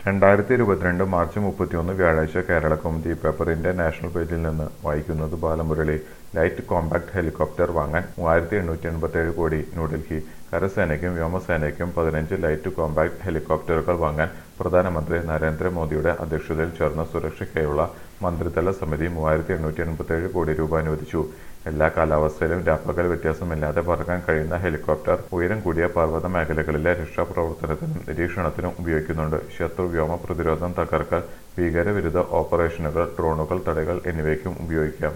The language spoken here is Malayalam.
രണ്ടായിരത്തി ഇരുപത്തിരണ്ട് മാർച്ച് മുപ്പത്തിയൊന്ന് വ്യാഴാഴ്ച കേരള കൗമുദി പേപ്പറിന്റെ നാഷണൽ പേജിൽ നിന്ന് വായിക്കുന്നത് ബാലമുരളി ലൈറ്റ് കോമ്പാക്ട് ഹെലികോപ്റ്റർ വാങ്ങാൻ മൂവായിരത്തി എണ്ണൂറ്റി എൺപത്തിയേഴ് കോടി ന്യൂഡൽഹി കരസേനയ്ക്കും വ്യോമസേനയ്ക്കും പതിനഞ്ച് ലൈറ്റ് കോമ്പാക്ട് ഹെലികോപ്റ്ററുകൾ വാങ്ങാൻ പ്രധാനമന്ത്രി നരേന്ദ്രമോദിയുടെ അധ്യക്ഷതയിൽ ചേർന്ന സുരക്ഷയ്ക്കായുള്ള മന്ത്രിതല സമിതി മൂവായിരത്തി എണ്ണൂറ്റി എൺപത്തിയേഴ് കോടി രൂപ അനുവദിച്ചു എല്ലാ കാലാവസ്ഥയിലും രാപ്പകൽ വ്യത്യാസമില്ലാതെ പറക്കാൻ കഴിയുന്ന ഹെലികോപ്റ്റർ ഉയരം കൂടിയ പർവ്വത മേഖലകളിലെ രക്ഷാപ്രവർത്തനത്തിനും നിരീക്ഷണത്തിനും ഉപയോഗിക്കുന്നുണ്ട് ശത്രു വ്യോമ പ്രതിരോധം തകർക്കൽ ഭീകരവിരുദ്ധ ഓപ്പറേഷനുകൾ ഡ്രോണുകൾ തടയൽ എന്നിവയ്ക്കും ഉപയോഗിക്കാം